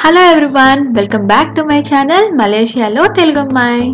Hello everyone welcome back to my channel మలేషియాలో తెలుగు అమ్మాయి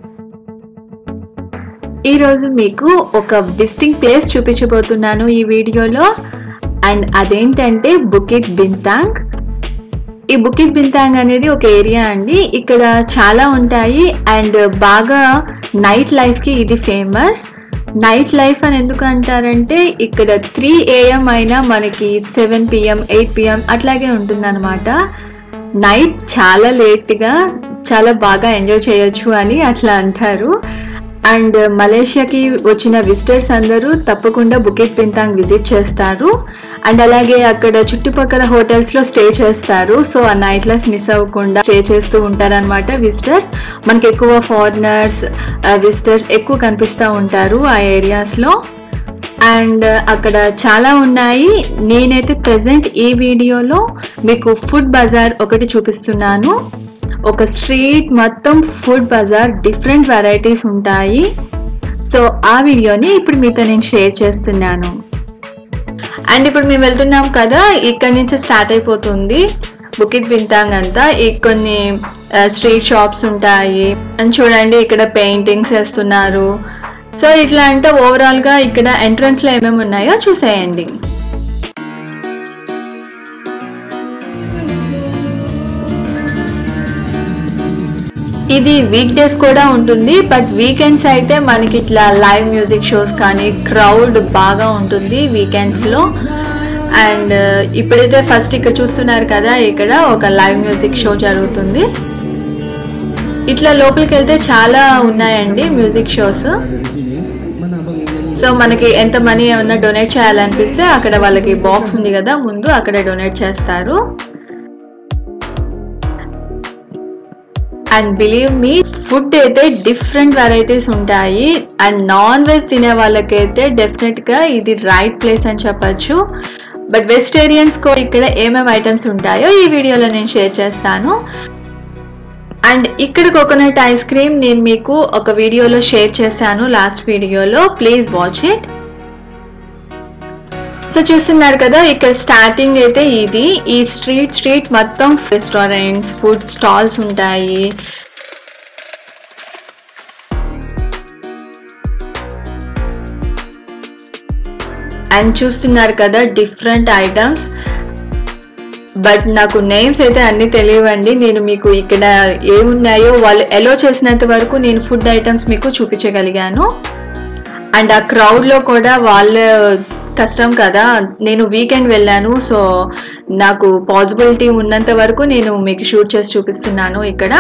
ఈరోజు మీకు ఒక విజిటింగ్ ప్లేస్ చూపించబోతున్నాను ఈ వీడియోలో అండ్ అదేంటంటే బుకిట్ బింతాంగ్ ఈ బుకిట్ బింతాంగ్ అనేది ఒక ఏరియా అండి ఇక్కడ చాలా ఉంటాయి అండ్ బాగా నైట్ లైఫ్కి ఇది ఫేమస్ నైట్ లైఫ్ అని ఎందుకు అంటారంటే ఇక్కడ త్రీ ఏఎం అయినా మనకి సెవెన్ పిఎం ఎయిట్ పిఎం అట్లాగే ఉంటుందన్నమాట నైట్ చాలా లేట్గా చాలా బాగా ఎంజాయ్ చేయొచ్చు అని అట్లా అంటారు అండ్ మలేషియాకి వచ్చిన విజిటర్స్ అందరూ తప్పకుండా బుకెట్ పింతాంగ్ విజిట్ చేస్తారు అండ్ అలాగే అక్కడ చుట్టుపక్కల హోటల్స్లో స్టే చేస్తారు సో ఆ నైట్ లైఫ్ మిస్ అవ్వకుండా స్టే చేస్తూ ఉంటారనమాట విజిటర్స్ మనకి ఎక్కువ ఫారినర్స్ విజిటర్స్ ఎక్కువ కనిపిస్తూ ఉంటారు ఆ ఏరియాస్లో అండ్ అక్కడ చాలా ఉన్నాయి నేనైతే ప్రజెంట్ ఈ వీడియోలో మీకు ఫుడ్ బజార్ ఒకటి చూపిస్తున్నాను ఒక స్ట్రీట్ మొత్తం ఫుడ్ బజార్ డిఫరెంట్ వెరైటీస్ ఉంటాయి సో ఆ వీడియోని ఇప్పుడు మీతో నేను షేర్ చేస్తున్నాను అండ్ ఇప్పుడు మేము వెళ్తున్నాం కదా ఇక్కడ నుంచి స్టార్ట్ అయిపోతుంది బుకిట్ బింతాంగ్ అంతా ఈ కొన్ని స్ట్రీట్ షాప్స్ ఉంటాయి అండ్ చూడండి ఇక్కడ పెయింటింగ్స్ వేస్తున్నారు సో ఇట్లా అంటే ఓవరాల్ గా ఇక్కడ ఎంట్రన్స్ లో ఏమేమి ఉన్నాయో చూసేయండి ఇది వీక్ డేస్ కూడా ఉంటుంది బట్ వీకెండ్స్ అయితే మనకి ఇట్లా లైవ్ మ్యూజిక్ షోస్ కానీ క్రౌడ్ బాగా ఉంటుంది వీకెండ్స్ లో అండ్ ఇప్పుడైతే ఫస్ట్ ఇక్కడ చూస్తున్నారు కదా ఇక్కడ ఒక లైవ్ మ్యూజిక్ షో జరుగుతుంది ఇట్లా లోపలికి వెళ్తే చాలా ఉన్నాయండి మ్యూజిక్ షోస్ సో మనకి ఎంత మనీ ఏమన్నా డొనేట్ చేయాలనిపిస్తే అక్కడ వాళ్ళకి బాక్స్ ఉంది కదా ముందు అక్కడ డొనేట్ చేస్తారు అండ్ బిలీవ్ మీ ఫుడ్ అయితే డిఫరెంట్ వెరైటీస్ ఉంటాయి అండ్ నాన్ వెజ్ తినే వాళ్ళకైతే డెఫినెట్ గా ఇది రైట్ ప్లేస్ అని చెప్పచ్చు బట్ వెజిటేరియన్స్ కూడా ఇక్కడ ఏమేమి ఐటమ్స్ ఉంటాయో ఈ వీడియోలో నేను షేర్ చేస్తాను అండ్ ఇక్కడ కోకోనట్ ఐస్ క్రీమ్ నేను మీకు ఒక వీడియోలో షేర్ చేశాను లాస్ట్ వీడియోలో ప్లీజ్ వాచ్ ఇట్ సో చూస్తున్నారు కదా ఇక్కడ స్టార్టింగ్ అయితే ఇది ఈ స్ట్రీట్ స్ట్రీట్ మొత్తం రెస్టారెంట్స్ ఫుడ్ స్టాల్స్ ఉంటాయి అండ్ చూస్తున్నారు కదా డిఫరెంట్ ఐటమ్స్ బట్ నాకు నేమ్స్ అయితే అన్ని తెలియవండి నేను మీకు ఇక్కడ ఏమున్నాయో వాళ్ళు ఎలో చేసినంత వరకు నేను ఫుడ్ ఐటమ్స్ మీకు చూపించగలిగాను అండ్ ఆ క్రౌడ్లో కూడా వాళ్ళ కష్టం కదా నేను వీకెండ్ వెళ్ళాను సో నాకు పాసిబిలిటీ ఉన్నంత వరకు నేను మీకు షూట్ చేసి చూపిస్తున్నాను ఇక్కడ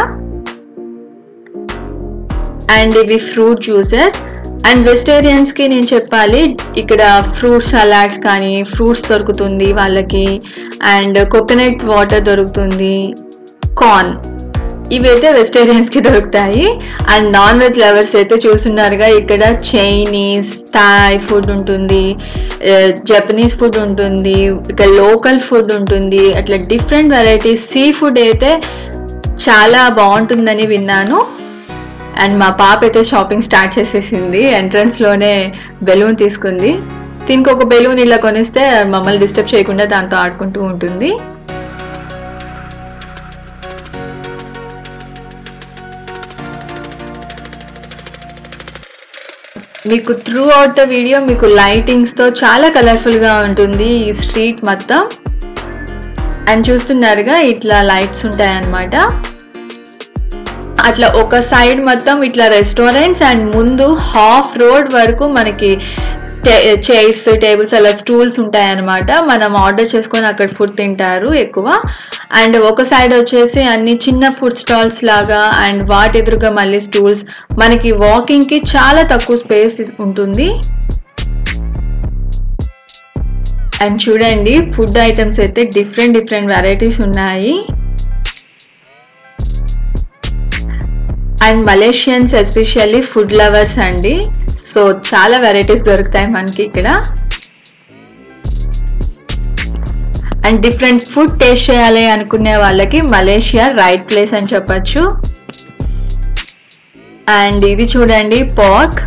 అండ్ ఇవి ఫ్రూట్ జ్యూసెస్ అండ్ వెజిటేరియన్స్కి నేను చెప్పాలి ఇక్కడ ఫ్రూట్ సలాడ్స్ కానీ ఫ్రూట్స్ దొరుకుతుంది వాళ్ళకి అండ్ కోకోనట్ వాటర్ దొరుకుతుంది కార్న్ ఇవైతే వెజిటేరియన్స్కి దొరుకుతాయి అండ్ నాన్ వెజ్ లవర్స్ అయితే చూస్తున్నారుగా ఇక్కడ చైనీస్ థాయ్ ఫుడ్ ఉంటుంది జపనీస్ ఫుడ్ ఉంటుంది ఇక్కడ లోకల్ ఫుడ్ ఉంటుంది అట్లా డిఫరెంట్ వెరైటీస్ సీ ఫుడ్ అయితే చాలా బాగుంటుందని విన్నాను అండ్ మా పాప అయితే షాపింగ్ స్టార్ట్ చేసేసింది ఎంట్రన్స్లోనే బెలూన్ తీసుకుంది దీనికి ఒక బెలూన్ ఇలా కొనిస్తే మమ్మల్ని డిస్టర్బ్ చేయకుండా దాంతో ఆడుకుంటూ ఉంటుంది మీకు త్రూ అవుట్ ద వీడియో మీకు లైటింగ్స్తో చాలా కలర్ఫుల్గా ఉంటుంది ఈ స్ట్రీట్ మొత్తం అండ్ చూస్తున్నారుగా ఇట్లా లైట్స్ ఉంటాయన్నమాట అట్లా ఒక సైడ్ మొత్తం ఇట్లా రెస్టారెంట్స్ అండ్ ముందు హాఫ్ రోడ్ వరకు మనకి చైర్స్ టేబుల్స్ అలా స్టూల్స్ ఉంటాయన్నమాట మనం ఆర్డర్ చేసుకొని అక్కడ ఫుడ్ తింటారు ఎక్కువ అండ్ ఒక సైడ్ వచ్చేసి అన్ని చిన్న ఫుడ్ స్టాల్స్ లాగా అండ్ వాటి ఎదురుగా మళ్ళీ స్టూల్స్ మనకి వాకింగ్కి చాలా తక్కువ స్పేస్ ఉంటుంది అండ్ చూడండి ఫుడ్ ఐటమ్స్ అయితే డిఫరెంట్ డిఫరెంట్ వెరైటీస్ ఉన్నాయి and Malaysians especially food lovers అండి సో చాలా వెరైటీస్ దొరుకుతాయి మనకి ఇక్కడ అండ్ డిఫరెంట్ ఫుడ్ టేస్ట్ చేయాలి అనుకునే వాళ్ళకి మలేషియా రైట్ ప్లేస్ అని చెప్పచ్చు అండ్ ఇది చూడండి పార్క్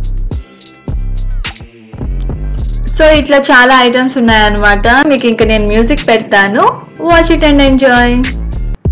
సో ఇట్లా చాలా ఐటమ్స్ ఉన్నాయన్నమాట మీకు ఇంకా నేను మ్యూజిక్ పెడతాను వాచ్ ఇట్ అండ్ ఎంజాయ్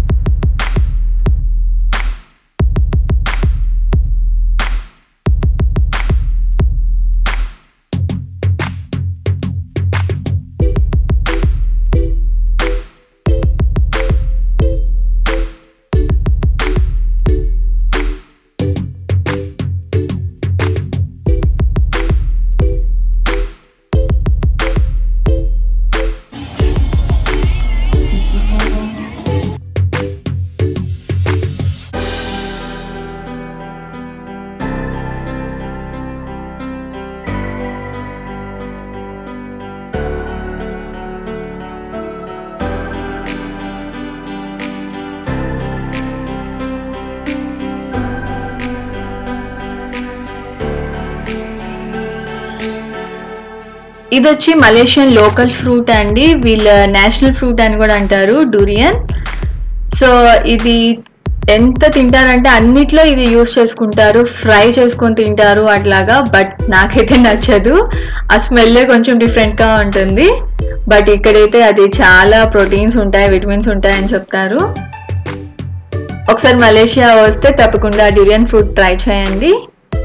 ఇది వచ్చి మలేషియన్ లోకల్ ఫ్రూట్ అండి వీళ్ళ నేషనల్ ఫ్రూట్ అని కూడా అంటారు డూరియన్ సో ఇది ఎంత తింటారంటే అన్నిట్లో ఇది యూస్ చేసుకుంటారు ఫ్రై చేసుకొని తింటారు అట్లాగా బట్ నాకైతే నచ్చదు ఆ స్మెల్ కొంచెం డిఫరెంట్ గా ఉంటుంది బట్ ఇక్కడైతే అది చాలా ప్రోటీన్స్ ఉంటాయి విటమిన్స్ ఉంటాయి అని చెప్తారు ఒకసారి మలేషియా వస్తే తప్పకుండా డ్యూరియన్ ఫ్రూట్ ట్రై చేయండి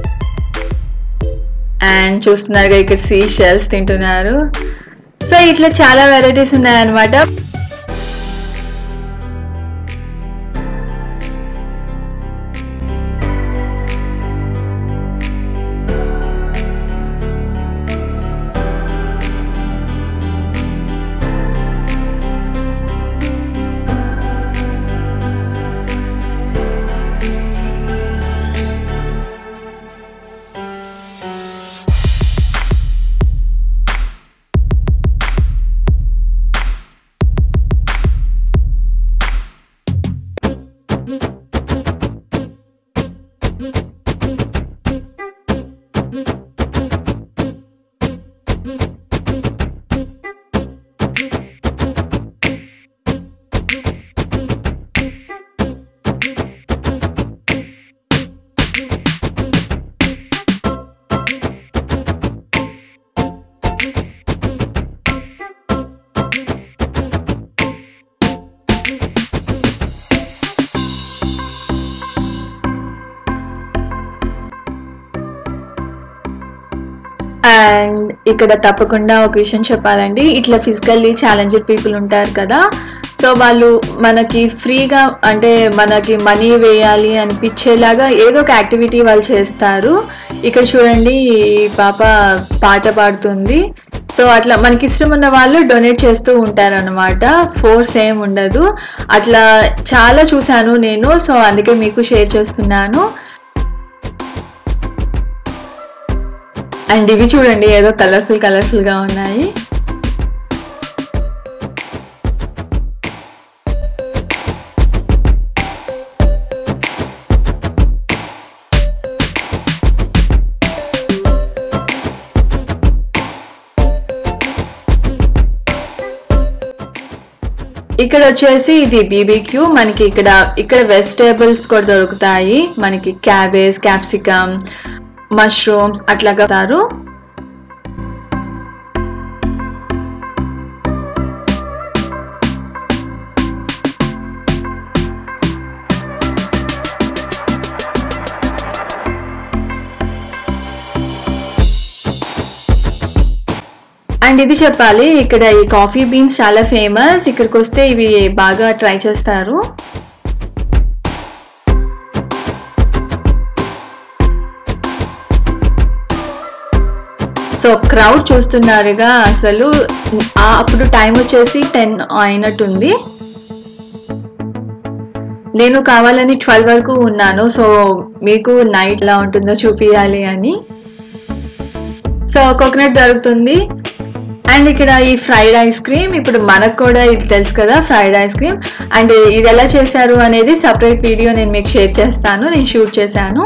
అండ్ చూస్తున్నారుగా ఇక్కడ సీ షెల్స్ తింటున్నారు సో ఇట్లా చాలా వెరైటీస్ ఉన్నాయన్నమాట అండ్ ఇక్కడ తప్పకుండా ఒక విషయం చెప్పాలండి ఇట్లా ఫిజికల్లీ ఛాలెంజ్డ్ పీపుల్ ఉంటారు కదా సో వాళ్ళు మనకి ఫ్రీగా అంటే మనకి మనీ వేయాలి అనిపించేలాగా ఏదో ఒక యాక్టివిటీ వాళ్ళు చేస్తారు ఇక్కడ చూడండి ఈ పాప పాట పాడుతుంది సో అట్లా మనకి ఇష్టం ఉన్న వాళ్ళు డొనేట్ చేస్తూ ఉంటారనమాట ఫోర్స్ ఏం ఉండదు అట్లా చాలా చూశాను నేను సో అందుకే మీకు షేర్ చేస్తున్నాను అండ్ ఇవి చూడండి ఏదో కలర్ఫుల్ కలర్ఫుల్ గా ఉన్నాయి ఇక్కడ వచ్చేసి ఇది బీబీక్యూ మనకి ఇక్కడ ఇక్కడ వెజిటేబుల్స్ కూడా దొరుకుతాయి మనకి క్యాబేజ్ క్యాప్సికమ్ మష్రూమ్స్ అట్లాగా తారు అండ్ ఇది చెప్పాలి ఇక్కడ ఈ కాఫీ బీన్స్ చాలా ఫేమస్ ఇక్కడికి వస్తే ఇవి బాగా ట్రై చేస్తారు సో క్రౌడ్ చూస్తున్నారుగా అసలు ఆ అప్పుడు టైం వచ్చేసి టెన్ అయినట్టుంది నేను కావాలని ట్వెల్వ్ వరకు ఉన్నాను సో మీకు నైట్ ఎలా ఉంటుందో చూపించాలి అని సో కోకోనట్ దొరుకుతుంది అండ్ ఇక్కడ ఈ ఫ్రైడ్ ఐస్ క్రీమ్ ఇప్పుడు మనకు కూడా ఇది తెలుసు కదా ఫ్రైడ్ ఐస్ క్రీమ్ అండ్ ఇది ఎలా చేశారు అనేది సపరేట్ వీడియో నేను మీకు షేర్ చేస్తాను నేను షూట్ చేశాను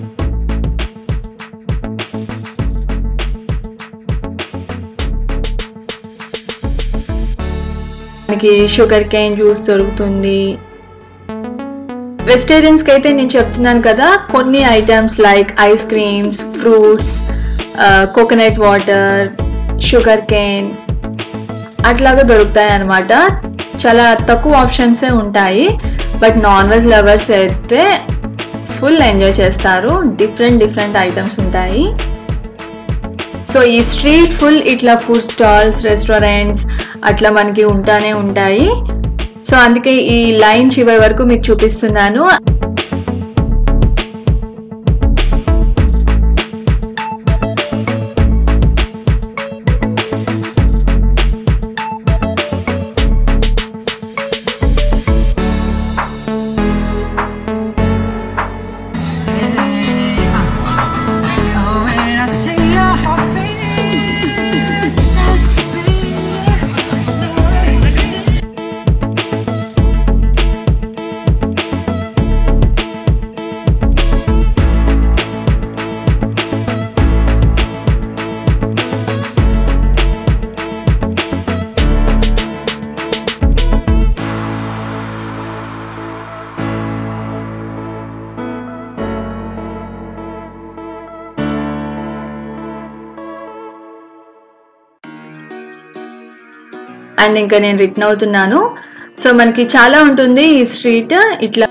మనకి షుగర్ కేన్ జ్యూస్ దొరుకుతుంది వెజిటేరియన్స్కి అయితే నేను చెప్తున్నాను కదా కొన్ని items like ice creams fruits coconut water sugar cane అట్లాగా దొరుకుతాయి అనమాట చాలా తక్కువ ఆప్షన్సే ఉంటాయి బట్ నాన్ వెజ్ లవర్స్ అయితే ఫుల్ ఎంజాయ్ చేస్తారు డిఫరెంట్ డిఫరెంట్ ఐటమ్స్ ఉంటాయి సో ఈ స్ట్రీట్ ఫుల్ ఇట్లా ఫుడ్ స్టాల్స్ రెస్టారెంట్స్ అట్లా మనకి ఉంటానే ఉంటాయి సో అందుకే ఈ లైన్ చివరి వరకు మీకు చూపిస్తున్నాను Oh, when I see your face. And ఇంకా నేను రిటర్న్ అవుతున్నాను సో మనకి చాలా ఉంటుంది ఈ స్ట్రీట్ ఇట్లా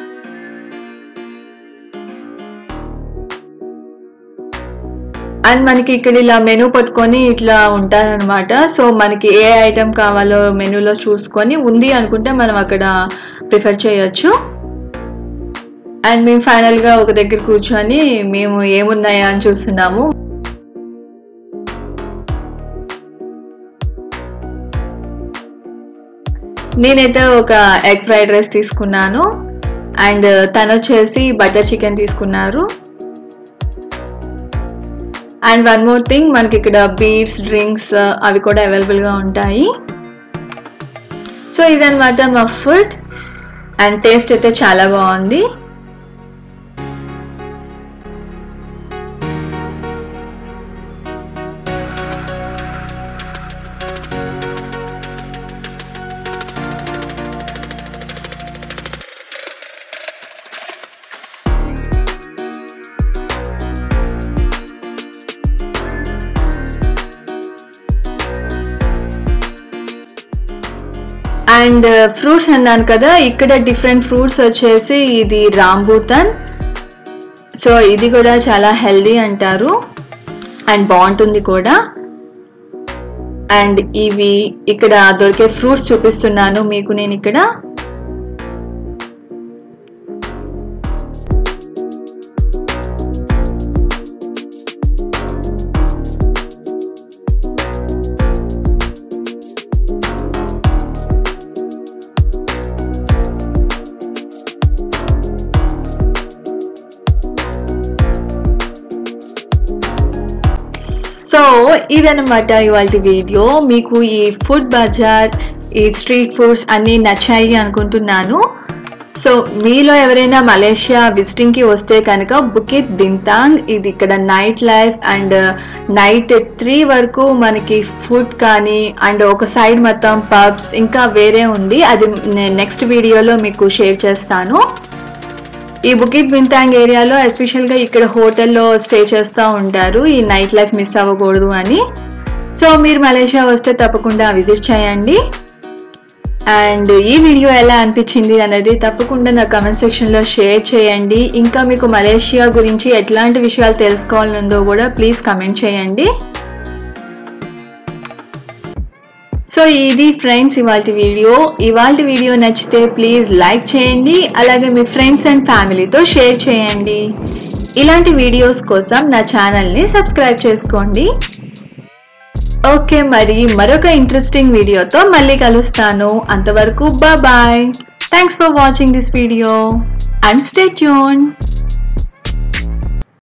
అండ్ మనకి ఇక్కడ ఇలా మెనూ పట్టుకొని ఇట్లా ఉంటారనమాట సో మనకి ఏ ఐటెం కావాలో మెనూలో చూసుకొని ఉంది అనుకుంటే మనం అక్కడ ప్రిఫర్ చేయొచ్చు అండ్ మేము ఫైనల్గా ఒక దగ్గర కూర్చొని మేము ఏమున్నాయా అని చూస్తున్నాము నేనైతే ఒక ఎగ్ ఫ్రైడ్ రైస్ తీసుకున్నాను అండ్ తను వచ్చేసి బటర్ చికెన్ తీసుకున్నారు అండ్ వన్ మోర్ థింగ్ మనకి ఇక్కడ బీర్స్ డ్రింక్స్ అవి కూడా అవైలబుల్గా ఉంటాయి సో ఇదనమాట మా ఫుడ్ అండ్ టేస్ట్ అయితే చాలా బాగుంది అండ్ ఫ్రూట్స్ అన్నాను కదా ఇక్కడ డిఫరెంట్ ఫ్రూట్స్ వచ్చేసి ఇది రాంబూతన్ సో ఇది కూడా చాలా హెల్దీ అంటారు అండ్ బాగుంటుంది కూడా అండ్ ఇవి ఇక్కడ దొరికే ఫ్రూట్స్ చూపిస్తున్నాను మీకు నేను ఇక్కడ సో ఇదనమాట ఇవాళ వీడియో మీకు ఈ ఫుడ్ బజార్ ఈ స్ట్రీట్ ఫుడ్స్ అన్నీ నచ్చాయి అనుకుంటున్నాను సో మీలో ఎవరైనా మలేషియా విజిటింగ్కి వస్తే కనుక బుకిట్ బింతాంగ్ ఇది ఇక్కడ night life and night three వరకు మనకి ఫుడ్ కానీ అండ్ ఒక సైడ్ మొత్తం పబ్స్ ఇంకా వేరే ఉంది అది నేను నెక్స్ట్ వీడియోలో మీకు షేర్ చేస్తాను ఈ బుకిట్ బింతాంగ్ ఏరియాలో ఎస్పెషల్గా ఇక్కడ హోటల్లో స్టే చేస్తూ ఉంటారు ఈ నైట్ లైఫ్ మిస్ అవ్వకూడదు అని సో మీరు మలేషియా వస్తే తప్పకుండా విజిట్ చేయండి అండ్ ఈ వీడియో ఎలా అనిపించింది అనేది తప్పకుండా నా కమెంట్ సెక్షన్లో షేర్ చేయండి ఇంకా మీకు మలేషియా గురించి ఎట్లాంటి విషయాలు తెలుసుకోవాలనుందో కూడా ప్లీజ్ కమెంట్ చేయండి సో ఇది ఫ్రెండ్స్ ఇవాళ వీడియో ఇవాళ వీడియో నచ్చితే ప్లీజ్ లైక్ చేయండి అలాగే మీ ఫ్రెండ్స్ అండ్ ఫ్యామిలీతో షేర్ చేయండి ఇలాంటి వీడియోస్ కోసం నా ఛానల్ని సబ్స్క్రైబ్ చేసుకోండి ఓకే మరి మరొక ఇంట్రెస్టింగ్ వీడియోతో మళ్ళీ కలుస్తాను అంతవరకు bye thanks for watching this video and stay tune